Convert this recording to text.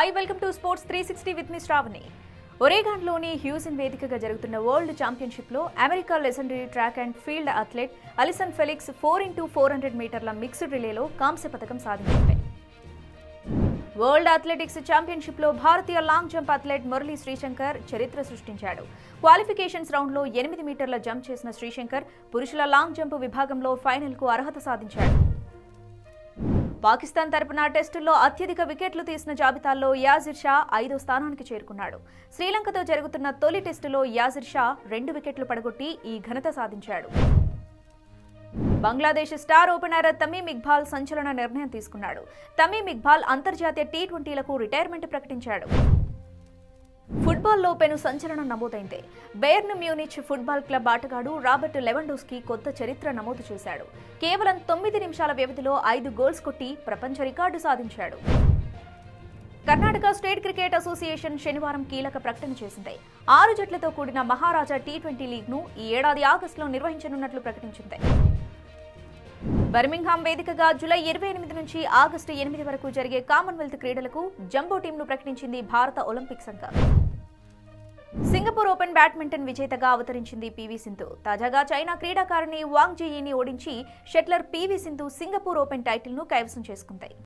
hi welcome to sports three sixty with me Shravani ఒరేగాన్లోని Eugene వేదికగా జరుగుతున్న వరల్డ్ ఛాంపియన్షిప్లో America legendary track and field athlete Allyson Felix four into four hundred మీటర్ల mixed రిలేలో కాంస్య పథకం సాధించింది వరల్డ్ అథ్లెటిక్స్ ఛాంపియన్షిప్లో భారతీయ long jump athlete Murali Sreeshankar చరిత్ర సృష్టించాడు క్వాలిఫికేషన్స్ రౌండ్లో ఎనిమిది మీటర్ల జంప్ చేసిన శ్రీశంకర్ పురుషుల లాంగ్ జంప్ విభాగంలో ఫైనల్కు అర్హత సాధించాడు పాకిస్తాన్ తరపున టెస్టుల్లో అత్యధిక వికెట్లు తీసిన జాబితాల్లో యాజిర్ షా ఐదో స్థానానికి చేరుకున్నాడు శ్రీలంకతో జరుగుతున్న తొలి టెస్టులో యాజిర్ షా రెండు వికెట్లు పడగొట్టి ఈ ఘనత సాధించాడు బంగ్లాదేశ్ స్టార్ ఓపెనర్ తమీమ్ ఇక్బాల్ సంచలన నిర్ణయం తీసుకున్నాడు తమీమ్ ఇక్బాల్ అంతర్జాతీయ టీ ట్వంటీలకు రిటైర్మెంట్ ప్రకటించాడు ఫుట్బాల్లో పెను సంచలనం నమోదైంది బెయర్న్ మ్యూనిచ్ ఫుట్బాల్ క్లబ్ ఆటగాడు రాబర్ట్ లెవెండోస్కి కొత్త చరిత్ర నమోదు చేశాడు కేవలం తొమ్మిది నిమిషాల వ్యవధిలో ఐదు గోల్స్ కొట్టి ప్రపంచ రికార్డు సాధించాడు కర్ణాటక స్టేట్ క్రికెట్ అసోసియేషన్ శనివారం కీలక ప్రకటన చేసింది ఆరు జట్లతో కూడిన మహారాజా టీ ట్వంటీ లీగ్ను ఈ ఏడాది ఆగస్టులో నిర్వహించనున్నట్లు ప్రకటించింది బర్మింగ్హామ్ వేదికగా జూలై ఇరవై ఎనిమిది నుంచి ఆగస్టు ఎనిమిది వరకు జరిగే కామన్వెల్త్ క్రీడలకు జంబో టీంను ప్రకటించింది భారత ఒలింపిక్ సంఘం సింగపూర్ ఓపెన్ బ్యాడ్మింటన్ విజేతగా అవతరించింది పీవీ సింధు తాజాగా చైనా క్రీడాకారిణి వాంగ్ జీఈని ఓడించి shuttler PV Sindhu Singapore open టైటిల్ను కైవసం చేసుకుంది